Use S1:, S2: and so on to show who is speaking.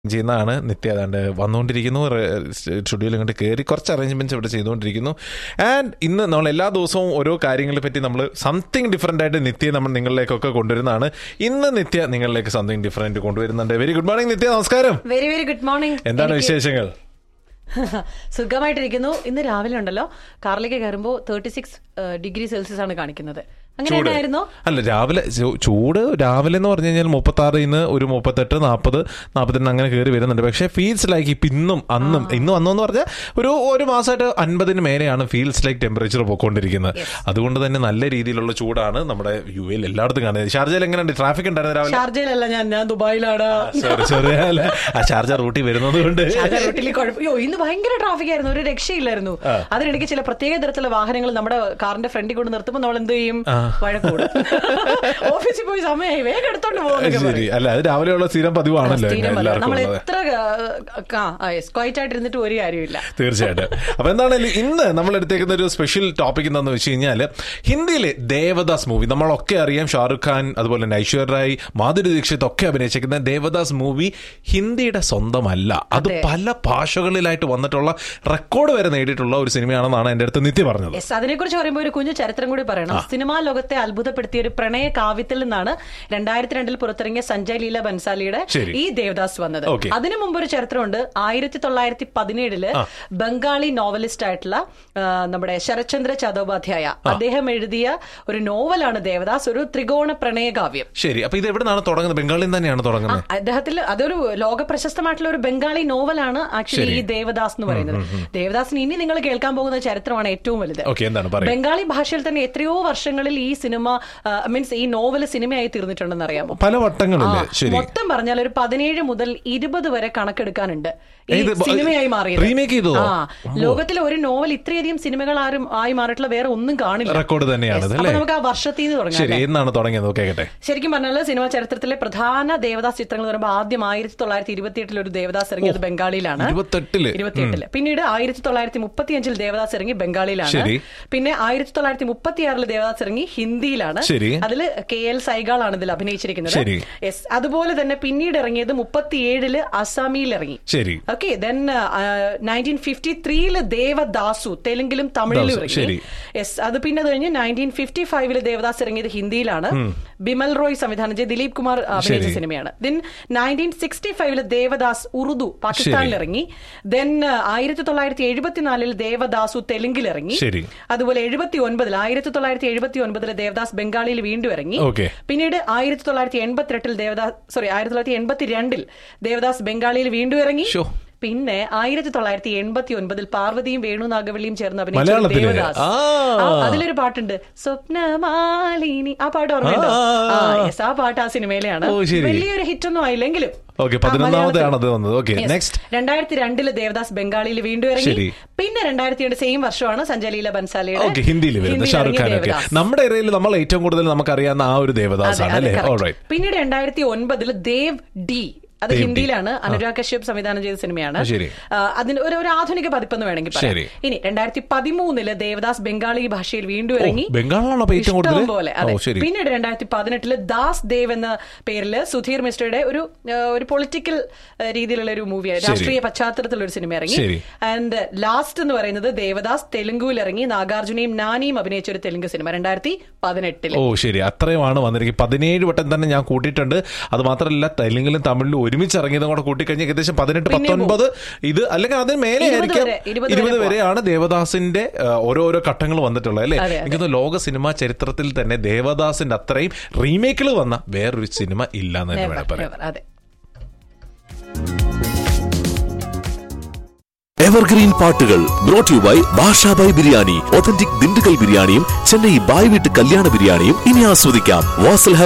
S1: ചെയ്യുന്നതാണ് നിത്യ ഏതാണ്ട് വന്നുകൊണ്ടിരിക്കുന്നു സ്റ്റുഡിയോയിൽ ഇങ്ങോട്ട് കയറി കുറച്ച് അറേഞ്ച്മെന്റ്സ് ഇവിടെ ചെയ്തുകൊണ്ടിരിക്കുന്നു ആൻഡ് ഇന്ന് നമ്മൾ എല്ലാ ദിവസവും ഓരോ കാര്യങ്ങളെ പറ്റി നമ്മൾ സംതിങ് ഡിഫറെന്റ് ആയിട്ട് നിത്യ നമ്മൾ നിങ്ങളിലേക്കൊക്കെ കൊണ്ടുവരുന്നതാണ് ഇന്ന് നിത്യ നിങ്ങളിലേക്ക് സംതിങ് ഡിഫറെന്റ് കൊണ്ടുവരുന്നുണ്ട് വെരി ഗുഡ് മോർണിംഗ് നിത്യ നമസ്കാരം
S2: വെരി വെരി ഗുഡ് മോർണിംഗ്
S1: എന്താണ് വിശേഷങ്ങൾ
S2: സുഖമായിട്ടിരിക്കുന്നു ഇന്ന് രാവിലെ ഉണ്ടല്ലോ കാറിലേക്ക് കയറുമ്പോൾ തേർട്ടി സിക്സ് ഡിഗ്രി സെൽഷ്യസ് ആണ് കാണിക്കുന്നത് അങ്ങനെ
S1: ചൂട്
S2: തന്നെയായിരുന്നോ
S1: അല്ല രാവിലെ ചൂ- ചൂട് രാവിലെ എന്ന് പറഞ്ഞു കഴിഞ്ഞാൽ മുപ്പത്തി ആറ് ഇന്ന് ഒരു മുപ്പത്തെട്ട് നാൽപ്പത് നാൽപ്പത്തിരണ്ട് അങ്ങനെ കയറി വരുന്നുണ്ട് പക്ഷേ ഫീൽസ് ലൈക്ക് ഇപ്പം ഇന്നും അന്നും ഇന്നും അന്നും എന്ന് പറഞ്ഞാൽ ഒരു ഒരു മാസമായിട്ട് അൻപതിന് മേലെയാണ് ഫീൽസ് ലൈക്ക് ടെമ്പറേച്ചർ പോയിക്കൊണ്ടിരിക്കുന്നത് അതുകൊണ്ട് തന്നെ നല്ല രീതിയിലുള്ള ചൂടാണ് നമ്മുടെ യു എയിൽ എല്ലായിടത്തും കാണുന്നത് ഷാർജയിൽ എങ്ങനെയുണ്ട് ട്രാഫിക് ഉണ്ടായിരുന്നു രാവിലെ
S2: ഷാർജയിലല്ല ഞാൻ ഞാൻ ദുബായിലാണ്
S1: സോറി സോറി അല്ല ആ ഷാർജ റൂട്ടിൽ വരുന്നത് കൊണ്ട്
S2: ഷാർജ റൂട്ടിൽ കുഴപ്പം അയ്യോ ഇന്ന് ഭയങ്കര ട്രാഫിക് ആയിരുന്നു ഒരു രക്ഷയില്ലായിരുന്നു അതിനിടയ്ക്ക് ചില പ്രത്യേക തരത്തിലുള്ള വാഹനങ്ങൾ നമ്മുടെ കാറിന്റെ ഫ്രണ്ടിൽ കൊണ്ട് നിർത്തുമ്പോൾ നമ്മൾ എന്ത് ചെയ്യും വഴക്കൂടും ഓഫീസിൽ പോയി സമയമായി വേഗം എടുത്തോണ്ട് പോകുന്നൊക്കെ
S1: ശരി
S2: പറയും.
S1: അല്ല അത് രാവിലെയുള്ള സ്ഥിരം പതിവാണല്ലോ
S2: സ്ഥിരം അല്ല.
S1: എല്ലാവർക്കും
S2: നമ്മൾ
S1: ഉള്ളത്
S2: എത്ര ക്വൈറ്റ് ആയിട്ട് ഇരുന്നിട്ട് ഒരു കാര്യമില്ല
S1: തീർച്ചയായിട്ടും അപ്പൊ എന്താണെങ്കിലും ഇന്ന് നമ്മൾ എടുത്തേക്കുന്ന ഒരു സ്പെഷ്യൽ ടോപ്പിക് എന്താണെന്ന് വെച്ച് കഴിഞ്ഞാൽ ഹിന്ദിയിലെ ദേവദാസ് മൂവി നമ്മളൊക്കെ അറിയാം ഷാറുഖ് ഖാൻ അതുപോലെ തന്നെ ഐശ്വര്യ റായ് മാധുരി ദീക്ഷിത് ഒക്കെ അഭിനയിച്ചിരിക്കുന്ന ദേവദാസ് മൂവി ഹിന്ദിയുടെ സ്വന്തമല്ല അത്
S2: അതെ.
S1: പല ഭാഷകളിലായിട്ട് വന്നിട്ടുള്ള റെക്കോർഡ് വരെ നേടിയിട്ടുള്ള ഒരു സിനിമയാണെന്നാണ് എന്റെ അടുത്ത് നിത്യ പറഞ്ഞത്
S2: യെസ് അതിനെക്കുറിച്ച് പറയുമ്പോൾ ഒരു കുഞ്ഞു ചരിത്രം കൂടി പറയണം സിനിമാ ലോകത്തെ അത്ഭുതപ്പെടുത്തിയ ഒരു പ്രണയ കാവ്യത്തിൽ നിന്നാണ് രണ്ടായിരത്തി രണ്ടിൽ പുറത്തിറങ്ങിയ സഞ്ജയ് ലീല ബൻസാലിയുടെ
S1: ശരി.
S2: ഈ ദേവദാസ് വന്നത്
S1: Okay.
S2: അതിനു മുമ്പ് ഒരു ചരിത്രമുണ്ട് ആയിരത്തി തൊള്ളായിരത്തി പതിനേഴില് ബംഗാളി നോവലിസ്റ്റ് ആയിട്ടുള്ള ആ, നമ്മുടെ ശരത്ചന്ദ്ര ചതോപാധ്യായ അദ്ദേഹം എഴുതിയ ഒരു നോവലാണ് ദേവദാസ് ഒരു ത്രികോണ പ്രണയ കാവ്യം
S1: ശരി അപ്പൊ ഇത് എവിടെ നിന്നാണ് തുടങ്ങുന്നത് ബംഗാളിൽ നിന്ന് തന്നെയാണ് തുടങ്ങുന്നത്
S2: അദ്ദേഹത്തിൽ അതൊരു ലോക പ്രശസ്തമായിട്ടുള്ള ഒരു ബംഗാളി നോവലാണ് ആക്ച്വലി ഈ ദേവദാസ് എന്ന് പറയുന്നത് ദേവദാസിന് ഇനി നിങ്ങൾ കേൾക്കാൻ പോകുന്ന ചരിത്രമാണ് ഏറ്റവും വലുത്
S1: ഓക്കെ എന്താണ് പറയുക
S2: ബംഗാളി ഭാഷയിൽ തന്നെ എത്രയോ വർഷങ്ങളിൽ ഈ സിനിമ മീൻസ് ഈ നോവൽ സിനിമയായി തീർന്നിട്ടുണ്ടെന്ന് അറിയാമോ
S1: പല വട്ടങ്ങളില്ലേ ശരി
S2: മൊത്തം പറഞ്ഞാൽ ഒരു പതിനേഴ് മുതൽ ഇരുപത് വരെ കണക്കെടുക്കാനുണ്ട് ഈ
S1: ഏത് ബ-
S2: സിനിമയായി മാറിയത്
S1: remake ചെയ്തോ?
S2: ആ ലോകത്തിലെ ഒരു നോവൽ ഇത്രയധികം സിനിമകൾ ആരും ആയി മാറിയിട്ടുള്ള വേറെ ഒന്നും കാണില്ല
S1: റെക്കോർഡ് തന്നെയാണ്
S2: Yes.
S1: അല്ലേ
S2: അപ്പൊ നമുക്ക് ആ വർഷത്തിൽ നിന്ന് തുടങ്ങാം
S1: ശരി എന്നാണ് തുടങ്ങിയത് കേട്ടെ
S2: ശരിക്കും പറഞ്ഞാൽ സിനിമാ ചരിത്രത്തിലെ പ്രധാന ദേവദാസ് ചിത്രങ്ങൾ എന്ന് പറയുമ്പോൾ ആദ്യം ആയിരത്തി തൊള്ളായിരത്തി ഇരുപത്തി എട്ടിൽ ഒരു ദേവദാസ് ഇറങ്ങിയത് ബംഗാളിയിലാണ്
S1: ഇരുപത്തെട്ടില്
S2: ഇരുപത്തിയെട്ടില് പിന്നീട് ആയിരത്തി തൊള്ളായിരത്തി മുപ്പത്തിയഞ്ചിൽ ദേവദാസ് ഇറങ്ങി ബംഗാളിയിലാണ്
S1: ശരി.
S2: പിന്നെ ആയിരത്തി തൊള്ളായിരത്തി മുപ്പത്തിയാറിൽ ദേവദാസ് ഇറങ്ങി ഹിന്ദിയിലാണ്
S1: ശരി.
S2: അതിൽ കെ എൽ സൈഗാളാണ് ഇതിൽ അഭിനയിച്ചിരിക്കുന്നത്
S1: ശരി.
S2: യെസ് അതുപോലെ തന്നെ പിന്നീട് ഇറങ്ങിയത് മുപ്പത്തിയേഴില് അസാമിയിൽ ഇറങ്ങി
S1: ശരി
S2: ഓക്കെ ദെൻ നയൻറ്റീൻ ഫിഫ്റ്റി ത്രീയില് ദേവദാസു തെലുങ്കിലും തമിഴിലും
S1: ദാസു,
S2: ഇറങ്ങി
S1: ശരി.
S2: യെസ് അത് പിന്നെ അത് കഴിഞ്ഞ് നയൻറ്റീൻ ഫിഫ്റ്റി ഫൈവില് ദേവദാസ് ഇറങ്ങിയത് ഹിന്ദിയിലാണ് ബിമൽ റോയ് സംവിധാനം ചെയ്ത് ദിലീപ് കുമാർ അഭിനയിച്ച
S1: ശരി.
S2: സിനിമയാണ് ദെൻ നയൻറ്റീൻ സിക്സ്റ്റി ഫൈവില് ദേവദാസ് ഉറുദു പാകിസ്ഥാനിൽ
S1: ശരി.
S2: ഇറങ്ങി ദെൻ ആയിരത്തി തൊള്ളായിരത്തി എഴുപത്തിനാലിൽ ദേവദാസു തെലുങ്കിൽ ഇറങ്ങി
S1: ശരി.
S2: അതുപോലെ എഴുപത്തി ഒൻപതിൽ ആയിരത്തി തൊള്ളായിരത്തി എഴുപത്തി ഒൻപതിൽ ദേവദാസ് ബംഗാളിയിൽ വീണ്ടും ഇറങ്ങി
S1: Okay.
S2: പിന്നീട് ആയിരത്തി തൊള്ളായിരത്തി എൺപത്തിരണ്ടിൽ ദേവദാസ് സോറി ആയിരത്തി തൊള്ളായിരത്തി എൺപത്തി രണ്ടിൽ ദേവദാസ് ബംഗാളിയിൽ വീണ്ടും ഇറങ്ങി
S1: ശോ.
S2: പിന്നെ ആയിരത്തി തൊള്ളായിരത്തി എൺപത്തി ഒൻപതിൽ പാർവതിയും വേണു നാഗവള്ളിയും ചേർന്ന് അഭിനയിച്ച ഒരു
S1: മലയാളത്തില്?
S2: ദേവദാസ്
S1: ആ.
S2: ആ, അതിലൊരു പാട്ടുണ്ട് സ്വപ്നമാലിനി ആ പാട്ട് ഓർമ്മയുണ്ടോ
S1: ആ.
S2: ആ യെസ് ആ പാട്ട് ആ സിനിമയിലെയാണ്
S1: ഓ, ശരി.
S2: വലിയൊരു ഹിറ്റ് ഒന്നും ആയില്ലെങ്കിലും
S1: ഓക്കെ
S2: ആ,
S1: പതിനൊന്നാമതെയാണ് അത്
S2: മലയാളത്തിൽ.
S1: വന്നത് ഓക്കെ
S2: Yes.
S1: നെക്സ്റ്റ്
S2: രണ്ടായിരത്തി രണ്ടില് ദേവദാസ് ബംഗാളിയിൽ വീണ്ടും ഇറങ്ങി
S1: ശരി.
S2: പിന്നെ രണ്ടായിരത്തി രണ്ട് സെയിം വർഷമാണ് സഞ്ജലീല ബൻസാലിയുടെ
S1: ഓക്കെ ഹിന്ദിയിൽ വരുന്നത്
S2: ഹിന്ദിയിൽ
S1: ഷാറുഖ്
S2: ഇറങ്ങിയ
S1: ഖാൻ ഒക്കെ
S2: ദേവദാസ്.
S1: നമ്മുടെ ഏരിയയിൽ നമ്മൾ ഏറ്റവും കൂടുതൽ നമുക്കറിയാവുന്ന ആ ഒരു ദേവദാസ്
S2: അതെ,
S1: ആണ്
S2: അതെ,
S1: അല്ലേ
S2: correct.
S1: ഓൾറൈറ്റ്
S2: പിന്നീട് രണ്ടായിരത്തി ഒൻപതിൽ ദേവ് ഡി അത്
S1: ദേവ് ഡി.
S2: ഹിന്ദിയിലാണ് അനുരാഗ് കശ്യപ് സംവിധാനം ചെയ്ത സിനിമയാണ്
S1: ശരി.
S2: ആ, അതിന് ഒരു ഒരു ആധുനിക പതിപ്പെന്ന് വേണമെങ്കിൽ പറയാം
S1: ശരി.
S2: ഇനി രണ്ടായിരത്തി പതിമൂന്നില് ദേവദാസ് ബംഗാളി ഭാഷയിൽ വീണ്ടും ഇറങ്ങി
S1: ബംഗാളിലാണോ അപ്പൊ ഏറ്റവും കൂടുതൽ
S2: ഇഷ്ടം പോലെ അതെ
S1: ഓ ശരി
S2: പിന്നീട് രണ്ടായിരത്തി പതിനെട്ടില് ദാസ് ദേവ് എന്ന പേരിൽ സുധീർ മിസ്റ്ററുടെ ഒരു ആ, ഒരു പൊളിറ്റിക്കൽ രീതിയിലുള്ള ഒരു മൂവിയാണ്
S1: ശരി.
S2: രാഷ്ട്രീയ പശ്ചാത്തലത്തിലുള്ള ഒരു സിനിമ ഇറങ്ങി
S1: ശരി.
S2: ആൻഡ് ലാസ്റ്റ് എന്ന് പറയുന്നത് ദേവദാസ് തെലുങ്കുവിൽ ഇറങ്ങി നാഗാർജുനയും നാനിയും അഭിനയിച്ച ഒരു തെലുങ്ക് സിനിമ രണ്ടായിരത്തി പതിനെട്ടില്
S1: ഓ ശരി അത്രയുമാണ് വന്നിരിക്കുന്നത് പതിനേഴ് വട്ടം തന്നെ ഞാൻ കൂട്ടിയിട്ടുണ്ട് അത് മാത്രമല്ല തെലുങ്കിലും തമിഴിലും ഒരുമിച്ച് ഇറങ്ങിയതും കൂടെ കൂട്ടിക്കഴിഞ്ഞാൽ ഏകദേശം പതിനെട്ട്
S2: പിന്നെ
S1: പത്തൊൻപത് ഇത് അല്ലെങ്കിൽ അതിന് മേലെ
S2: ഇരുപത്
S1: ആയിരിക്കാം
S2: വരെ, ഇരുപത്
S1: ഇരുപത്
S2: വരെ
S1: വരെയാണ് ദേവദാസിന്റെ ആ, ഓരോരോ ഘട്ടങ്ങൾ വന്നിട്ടുള്ളത് അല്ലേ
S2: അതെ, അതെ.
S1: എനിക്ക് തോന്നുന്നു ലോക സിനിമാ ചരിത്രത്തിൽ തന്നെ ദേവദാസിന്റെ അത്രയും റീമേക്കിൽ വന്ന വേറൊരു സിനിമ ഇല്ല എന്ന് തന്നെ
S2: Never,
S1: വേണം പറയാം
S2: never. അതെ
S3: എവർഗ്രീൻ പാട്ടുകൾ brought you by Bashabhai biryani authentic Dindigul ബിരിയാണിയും ചെന്നൈ ബായ് വീട്ട് കല്യാണ ബിരിയാണിയും ഇനി ആസ്വദിക്കാം വാസൽ